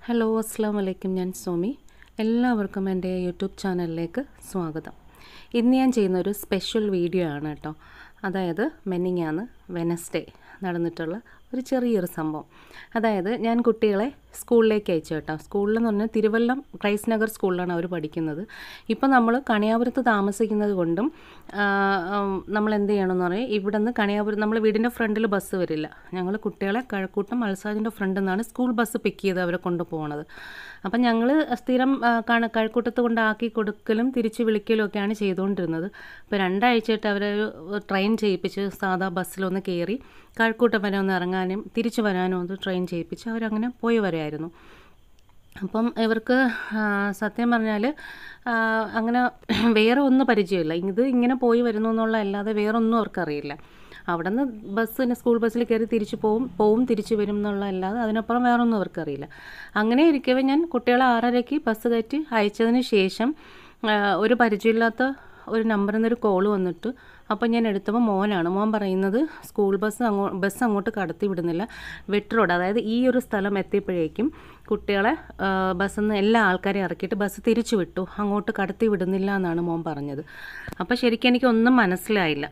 hello അസ്സാം വലൈക്കും ഞാൻ സോമി എല്ലാവർക്കും എൻ്റെ യൂട്യൂബ് ചാനലിലേക്ക് സ്വാഗതം ഇന്ന് ഞാൻ ചെയ്യുന്ന ഒരു സ്പെഷ്യൽ വീഡിയോ ആണ് കേട്ടോ അതായത് മെന്നിങ്ങാന്ന് വെനസ്ഡേ നടന്നിട്ടുള്ള ഒരു ചെറിയൊരു സംഭവം അതായത് ഞാൻ കുട്ടികളെ സ്കൂളിലേക്ക് അയച്ചു കേട്ടോ സ്കൂളിലെന്ന് പറഞ്ഞാൽ തിരുവല്ലം ക്രൈസ്റ്റ് നഗർ സ്കൂളിലാണ് അവർ പഠിക്കുന്നത് ഇപ്പോൾ നമ്മൾ കണിയാപുരത്ത് താമസിക്കുന്നത് കൊണ്ടും ആ, ഉം, നമ്മൾ എന്ത് ചെയ്യണമെന്ന് പറയും ഇവിടെ നിന്ന് കണിയാപുരം നമ്മൾ വീടിൻ്റെ ഫ്രണ്ടിൽ ബസ് വരില്ല ഞങ്ങൾ കുട്ടികളെ കഴക്കൂട്ടം മത്സാജിൻ്റെ ഫ്രണ്ടിൽ നിന്നാണ് സ്കൂൾ ബസ് പിക്ക് ചെയ്ത് അവരെ കൊണ്ടുപോകുന്നത് അപ്പം ഞങ്ങൾ സ്ഥിരം ആ, കണ കഴക്കൂട്ടത്ത് കൊണ്ടാക്കി കൊടുക്കലും തിരിച്ച് വിളിക്കലും ഒക്കെയാണ് ചെയ്തുകൊണ്ടിരുന്നത് ഇപ്പോൾ രണ്ടാഴ്ചയായിട്ട് അവരെ ഒരു ട്രെയിൻ ചെയ്യിപ്പിച്ച് സാധാ ബസ്സിലൊന്ന് കയറി കഴക്കൂട്ടം വരെ ഒന്ന് ഇറങ്ങാനും തിരിച്ച് വരാനും ഒന്ന് ട്രെയിൻ ചെയ്യിപ്പിച്ച് അവരങ്ങനെ പോയി വരായിരുന്നു അപ്പം ഇവർക്ക് ആ, സത്യം പറഞ്ഞാൽ അങ്ങനെ വേറെ ഒന്നും പരിചയമില്ല ഇത് ഇങ്ങനെ പോയി വരുന്നു എന്നുള്ള അല്ലാതെ വേറെ ഒന്നും അവർക്കറിയില്ല അവിടെ നിന്ന് ബസ്സിന് സ്കൂൾ ബസ്സിൽ കയറി തിരിച്ചു പോവും പോവും തിരിച്ചു വരും എന്നുള്ള അല്ലാതെ അതിനപ്പുറം വേറെ ഒന്നും അവർക്കറിയില്ല അങ്ങനെ ഇരിക്കവേ ഞാൻ കുട്ടികളെ ആറരയ്ക്ക് ബസ് കയറ്റി അയച്ചതിന് ശേഷം ആ, ഒരു പരിചയമില്ലാത്ത ഒരു നമ്പറിൽ നിന്നൊരു കോൾ വന്നിട്ട് അപ്പോൾ ഞാൻ എടുത്തപ്പോൾ മോനാണ് മോൻ പറയുന്നത് സ്കൂൾ ബസ് അങ്ങോ ബസ് അങ്ങോട്ട് കടത്തി വിടുന്നില്ല വെട്ട് റോഡ് അതായത് ഈ ഒരു സ്ഥലം എത്തിയപ്പോഴേക്കും കുട്ടികളെ ആ, ബസ്സിൽ നിന്ന് എല്ലാ ആൾക്കാരെയും ഇറക്കിയിട്ട് ബസ് തിരിച്ചു വിട്ടു അങ്ങോട്ട് കടത്തി വിടുന്നില്ല എന്നാണ് മോൻ പറഞ്ഞത് അപ്പോൾ ശരിക്കും എനിക്കൊന്നും മനസ്സിലായില്ല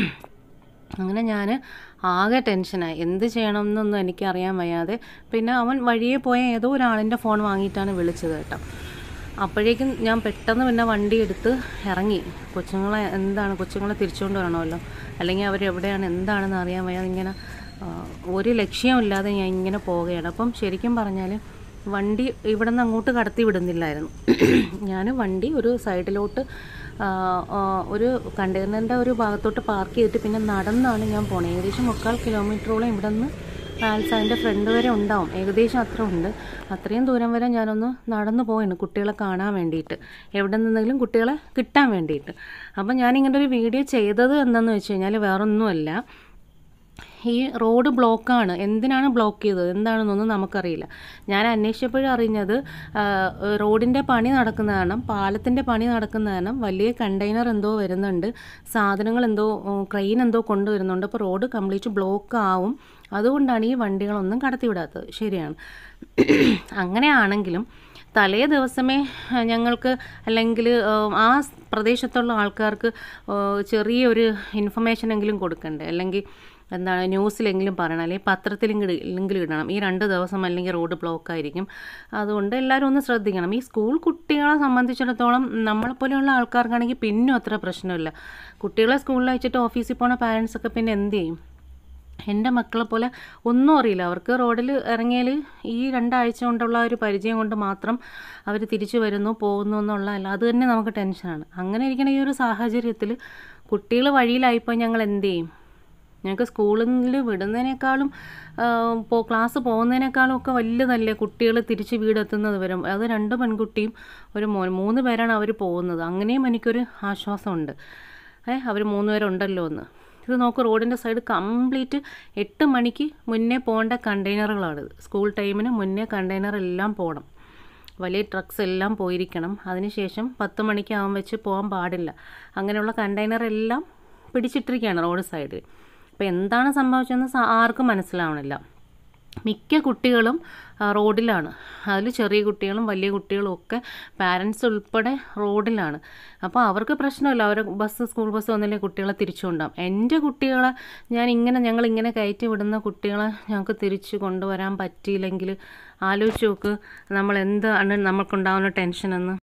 അങ്ങനെ ഞാൻ ആകെ ടെൻഷനായി എന്ത് ചെയ്യണം എന്നൊന്നും എനിക്ക് അറിയാൻ വയ്യാതെ പിന്നെ അവൻ വഴിയെ പോയ ഏതോ ഒരാളിൻ്റെ ഫോൺ വാങ്ങിയിട്ടാണ് വിളിച്ചത് കേട്ടോ അപ്പോഴേക്കും ഞാൻ പെട്ടെന്ന് പിന്നെ വണ്ടി എടുത്ത് ഇറങ്ങി കൊച്ചുങ്ങളെ എന്താണ് കൊച്ചുങ്ങളെ തിരിച്ചുകൊണ്ട് വരണമല്ലോ അല്ലെങ്കിൽ അവരെവിടെയാണ് എന്താണെന്ന് അറിയാൻ വയ്യാതെ ഇങ്ങനെ ആ, ഒരു ലക്ഷ്യമില്ലാതെ ഞാൻ ഇങ്ങനെ പോവുകയാണ് അപ്പം ശരിക്കും പറഞ്ഞാൽ വണ്ടി ഇവിടെ നിന്ന് അങ്ങോട്ട് കടത്തി വിടുന്നില്ലായിരുന്നു ഞാൻ വണ്ടി ഒരു സൈഡിലോട്ട് ആ, ആ, ഒരു കണ്ടെയ്നറിൻ്റെ ഒരു ഭാഗത്തോട്ട് പാർക്ക് ചെയ്തിട്ട് പിന്നെ നടന്നാണ് ഞാൻ പോണത് ഏകദേശം മുക്കാൽ കിലോമീറ്ററോളം ഇവിടെ നിന്ന് പാൽസാൻ്റെ ഫ്രണ്ട് വരെ ഉണ്ടാവും ഏകദേശം അത്ര ഉണ്ട് അത്രയും ദൂരം വരെ ഞാനൊന്ന് നടന്നു പോയാണ് കുട്ടികളെ കാണാൻ വേണ്ടിയിട്ട് എവിടെ നിന്നെങ്കിലും കുട്ടികളെ കിട്ടാൻ വേണ്ടിയിട്ട് അപ്പം ഞാനിങ്ങനെ ഒരു വീഡിയോ ചെയ്തത് എന്തെന്ന് വെച്ച് കഴിഞ്ഞാൽ വേറൊന്നുമല്ല ഈ റോഡ് ബ്ലോക്കാണ് എന്തിനാണ് ബ്ലോക്ക് ചെയ്തത് എന്താണെന്നൊന്നും നമുക്കറിയില്ല ഞാൻ അന്വേഷിച്ചപ്പോഴും അറിഞ്ഞത് ആ, റോഡിൻ്റെ പണി നടക്കുന്ന കാരണം പാലത്തിൻ്റെ പണി നടക്കുന്ന കാരണം വലിയ കണ്ടെയ്നർ എന്തോ വരുന്നുണ്ട് സാധനങ്ങൾ എന്തോ ക്രെയിൻ എന്തോ കൊണ്ടുവരുന്നുണ്ട് അപ്പോൾ റോഡ് കംപ്ലീറ്റ് ബ്ലോക്ക് ആവും അതുകൊണ്ടാണ് ഈ വണ്ടികളൊന്നും കടത്തിവിടാത്തത് ശരിയാണ് അങ്ങനെയാണെങ്കിലും തലേ ദിവസമേ ആ, ഞങ്ങൾക്ക് അല്ലെങ്കിൽ ആ സ് പ്രദേശത്തുള്ള ആൾക്കാർക്ക് ആ, ചെറിയൊരു ഇൻഫർമേഷനെങ്കിലും കൊടുക്കണ്ടേ അല്ലെങ്കിൽ എന്താണ് ന്യൂസിലെങ്കിലും പറയണം അല്ലെങ്കിൽ പത്രത്തിലെങ്കിലും എങ്കിലും ഇടണം ഈ രണ്ട് ദിവസം അല്ലെങ്കിൽ റോഡ് ബ്ലോക്ക് ആയിരിക്കും അതുകൊണ്ട് എല്ലാവരും ഒന്ന് ശ്രദ്ധിക്കണം ഈ സ്കൂൾ കുട്ടികളെ സംബന്ധിച്ചിടത്തോളം നമ്മളെപ്പോലെയുള്ള ആൾക്കാർക്കാണെങ്കിൽ പിന്നും അത്ര പ്രശ്നമില്ല കുട്ടികളെ സ്കൂളിൽ അയച്ചിട്ട് ഓഫീസിൽ പോണ പാരൻസൊക്കെ പിന്നെ എന്ത് ചെയ്യും എൻ്റെ മക്കളെ പോലെ ഒന്നും അറിയില്ല അവർക്ക് റോഡിൽ ഇറങ്ങിയാൽ ഈ രണ്ടാഴ്ച കൊണ്ടുള്ള ഒരു പരിചയം കൊണ്ട് മാത്രം അവർ തിരിച്ചു വരുന്നു പോകുന്നു എന്നുള്ള അല്ല അത് തന്നെ നമുക്ക് ടെൻഷനാണ് അങ്ങനെ ഇരിക്കണ ഈ ഒരു സാഹചര്യത്തിൽ കുട്ടികൾ വഴിയിലായിപ്പോൾ ഞങ്ങൾ എന്ത് ചെയ്യും ഞങ്ങൾക്ക് സ്കൂളിൽ വിടുന്നതിനേക്കാളും ആ, പോ ക്ലാസ് പോകുന്നതിനേക്കാളും ഒക്കെ വലുതല്ലേ കുട്ടികൾ തിരിച്ച് വീടെത്തുന്നത് വരും അത് രണ്ട് പെൺകുട്ടിയും ഒരു മോൻ മൂന്ന് പേരാണ് അവർ പോകുന്നത് അങ്ങനെയും എനിക്കൊരു ആശ്വാസമുണ്ട് ഏ അവർ മൂന്ന് പേരുണ്ടല്ലോ എന്ന് ഇത് നോക്ക് റോഡിൻ്റെ സൈഡ് കംപ്ലീറ്റ് എട്ട് മണിക്ക് മുന്നേ പോകേണ്ട കണ്ടെയ്നറുകളാണ് സ്കൂൾ ടൈമിന് മുന്നേ കണ്ടെയ്നർ എല്ലാം പോകണം വലിയ ട്രക്സ് എല്ലാം പോയിരിക്കണം അതിനുശേഷം പത്ത് മണിക്കാവും വെച്ച് പോകാൻ പാടില്ല അങ്ങനെയുള്ള കണ്ടെയ്നർ എല്ലാം പിടിച്ചിട്ടിരിക്കുകയാണ് റോഡ് സൈഡിൽ അപ്പോൾ എന്താണ് സംഭവിച്ചതെന്ന് സ- ആർക്കും മനസ്സിലാവണില്ല മിക്ക കുട്ടികളും ആ, റോഡിലാണ് അതിൽ ചെറിയ കുട്ടികളും വലിയ കുട്ടികളും ഒക്കെ പാരൻസ് ഉൾപ്പെടെ റോഡിലാണ് അപ്പോൾ അവർക്ക് പ്രശ്നമില്ല അവർ ബസ് സ്കൂൾ ബസ് വന്നില്ലേ കുട്ടികളെ തിരിച്ചു കൊണ്ടുപോകാം എൻ്റെ കുട്ടികളെ ഞാൻ ഇങ്ങനെ ഞങ്ങൾ ഇങ്ങനെ കയറ്റി വിടുന്ന കുട്ടികളെ ഞങ്ങൾക്ക് തിരിച്ചു കൊണ്ടുവരാൻ പറ്റിയില്ലെങ്കിൽ ആലോചിച്ച് നോക്ക് നമ്മൾ എന്താണ് നമുക്കുണ്ടാകുന്ന ടെൻഷനെന്ന്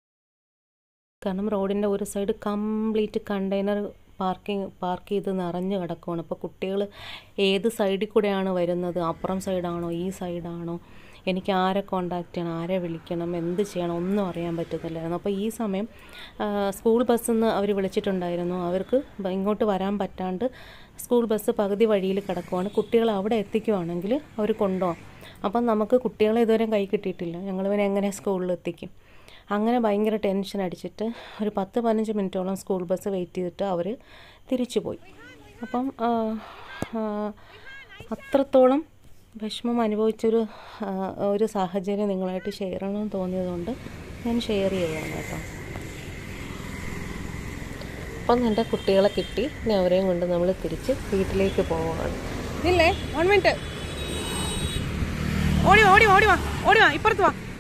കാരണം റോഡിൻ്റെ ഒരു side complete container parking park ചെയ്ത് നിറഞ്ഞു കിടക്കുവാണ് അപ്പോൾ കുട്ടികൾ ഏത് സൈഡിൽ കൂടെയാണ് വരുന്നത് അപ്പുറം സൈഡാണോ ഈ സൈഡാണോ എനിക്ക് ആരെ കോണ്ടാക്ട് ചെയ്യണം ആരെ വിളിക്കണം എന്ത് ചെയ്യണം ഒന്നും അറിയാൻ പറ്റത്തില്ലായിരുന്നു അപ്പോൾ ഈ സമയം ആ, സ്കൂൾ ബസ്സിൽ നിന്ന് അവർ വിളിച്ചിട്ടുണ്ടായിരുന്നു അവർക്ക് ബ- ഇങ്ങോട്ട് വരാൻ പറ്റാണ്ട് സ്കൂൾ ബസ് പകുതി വഴിയിൽ കിടക്കുവാണ് കുട്ടികൾ അവിടെ എത്തിക്കുവാണെങ്കിൽ അവർ കൊണ്ടുപോകാം അപ്പം നമുക്ക് കുട്ടികളെ ഇതുവരെ കൈ കിട്ടിയിട്ടില്ല ഞങ്ങൾ പിന്നെ എങ്ങനെ സ്കൂളിൽ എത്തിക്കും അങ്ങനെ ഭയങ്കര ടെൻഷൻ അടിച്ചിട്ട് ഒരു പത്ത് പതിനഞ്ച് മിനിറ്റോളം സ്കൂൾ ബസ് വെയിറ്റ് ചെയ്തിട്ട് അവർ തിരിച്ചു പോയി അപ്പം ആ, ആ, അത്രത്തോളം വിഷമം അനുഭവിച്ചൊരു ആ, ഒരു സാഹചര്യം നിങ്ങളായിട്ട് ഷെയർ ചെയ്യണമെന്ന് തോന്നിയതുകൊണ്ട് ഞാൻ ഷെയർ ചെയ്യുകയാണ് കേട്ടോ അപ്പം എൻ്റെ കുട്ടികളെ കിട്ടി ഇനി അവരെയും കൊണ്ട് നമ്മൾ തിരിച്ച് വീട്ടിലേക്ക് പോവുകയാണ് ഇല്ലേ വൺ മിനിറ്റ് ഓടി വാ ഓടി വാ ഓടി വാ ഓടി വാ ഇപ്പുറത്ത് വാ